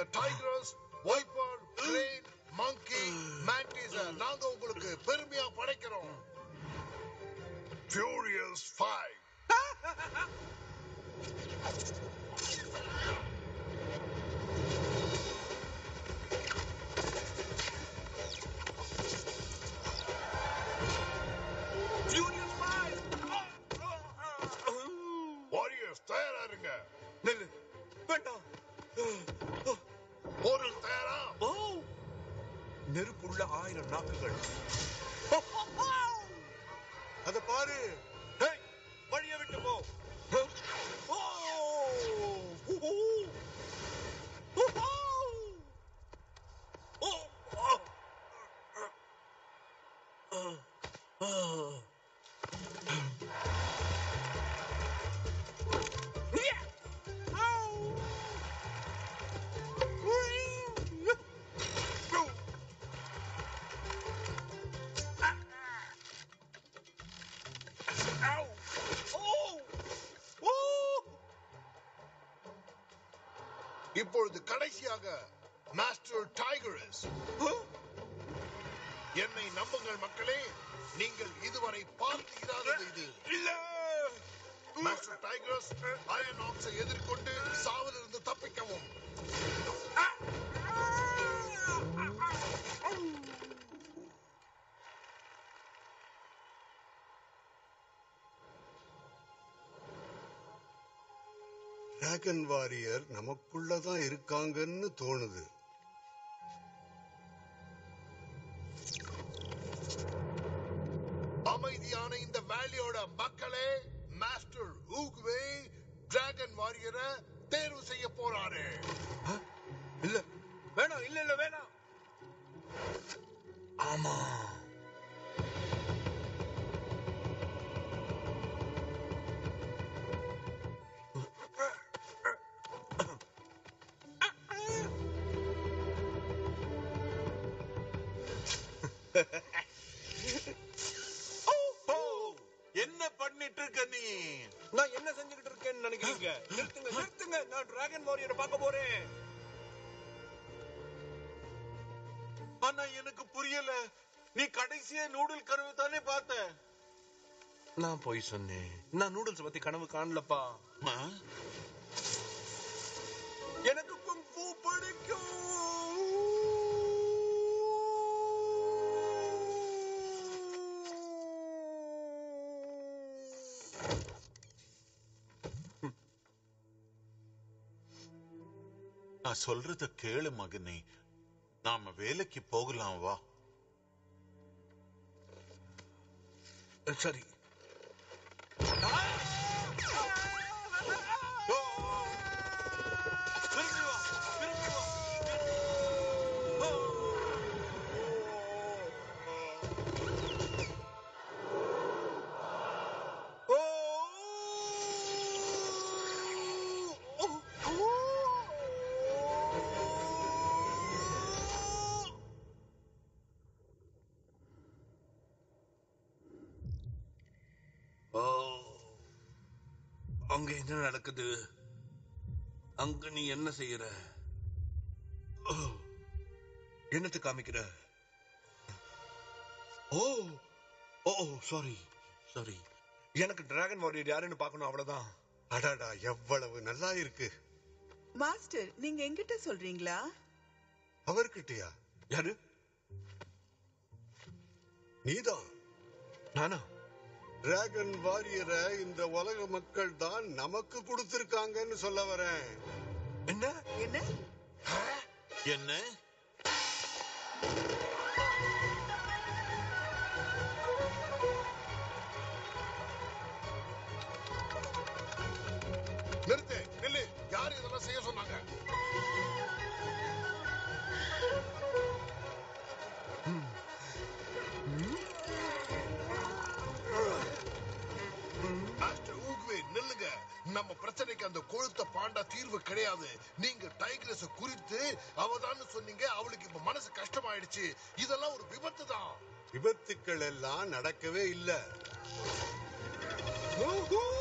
இந்த tigers viper crane monkey mantis நாங்க உங்களுக்கு பெருமையா படைக்கிறோம் furious five Furious Five! Warriors தயாரா இருங்க நில்லு வேண்டாம் போரில் தயாரா ஓ நெருப்புள்ள ஆயிரம் நாக்குகள் அத பாரு டேய், வழியை விட்டு போ ஓ! ஊஹூ! ஊஹூ! ஓ! ஆ! ஆ! ஆ! யா! ஆவ்! உய்! Ow! Oh! Oh! இப்பொழுது கடைசியாக மாஸ்டர் டைகர்ஸ் Huh? என்னை நம்புங்கள் மக்களே நீங்கள் இதுவரை பார்த்து இராதது இது இல்ல மாஸ்டர் டைகர்ஸ் அயன் ஆக்ஸை எதிர்கொண்டு சாவிலிருந்து தப்பிக்கவும் டிராகன் வாரியர் நமக்குள்ளதான் இருக்காங்கன்னு தோணுது அமைதியான இந்த வேலியோட மக்களே மாஸ்டர் ஊகுவே டிராகன் வாரியரை தேர்வு செய்ய போறாரு இல்ல வேணாம் இல்ல இல்ல வேணாம் ஆமா ஓ, என்ன பண்ணிட்டு இருக்க நீ நான் என்ன செஞ்சுக்கிட்டு இருக்கேன்னு நினைக்கிறீங்க நிறுத்துங்க நிறுத்துங்க நான் டிராகன் வாரியரை பார்க்க போறேன் ஆனா எனக்கு புரியல நீ கடைசியா நூடுல் கருவு தானே பார்த்த நான் போய் சொன்னேன் நான் நூடுல்ஸ் பத்தி கனவு காணலப்பா ஆ? எனக்கு குங்ஃபூ பிடிக்கும் நான் சொல்றத கேளு மகனே நாம வேலைக்கு போகலாம் வா சரி திரும்பி வா திரும்பி வா ஓ அங்க என்ன நடக்குது அங்க நீ என்ன செய்யற ஓ, என்னத்தை காமிக்கிற ஓ ஓ சாரி சாரி எனக்கு டிராகன் வாரியர் யாருன்னு பார்க்கணும் அவ்வளவுதான் அடாடா எவ்வளவு நல்லா இருக்கு மாஸ்டர் நீங்க என்கிட்ட சொல்றீங்களா அவர்கிட்டயா யாரு நீதான் நானா டிராகன் வாரியரை இந்த உலக மக்கள் தான் நமக்கு கொடுத்திருக்காங்கன்னு சொல்ல வரேன் என்ன என்ன என்ன நிறுத்து நில்லு யார் இதெல்லாம் செய்ய சொன்னாங்க மாஸ்டர் ஊகுவே நில்லுங்க நம்ம பிரச்சனைக்கு அந்த கொழுத்த பாண்டா தீர்வு கிடையாது நீங்க டைக்ரஸ குறித்து அவதான்னு சொன்னீங்க அவளுக்கு இப்ப மனசு கஷ்டமாயிடுச்சு இதெல்லாம் ஒரு விபத்து தான் விபத்துக்கள் எல்லாம் நடக்கவே இல்ல ஊஹூ!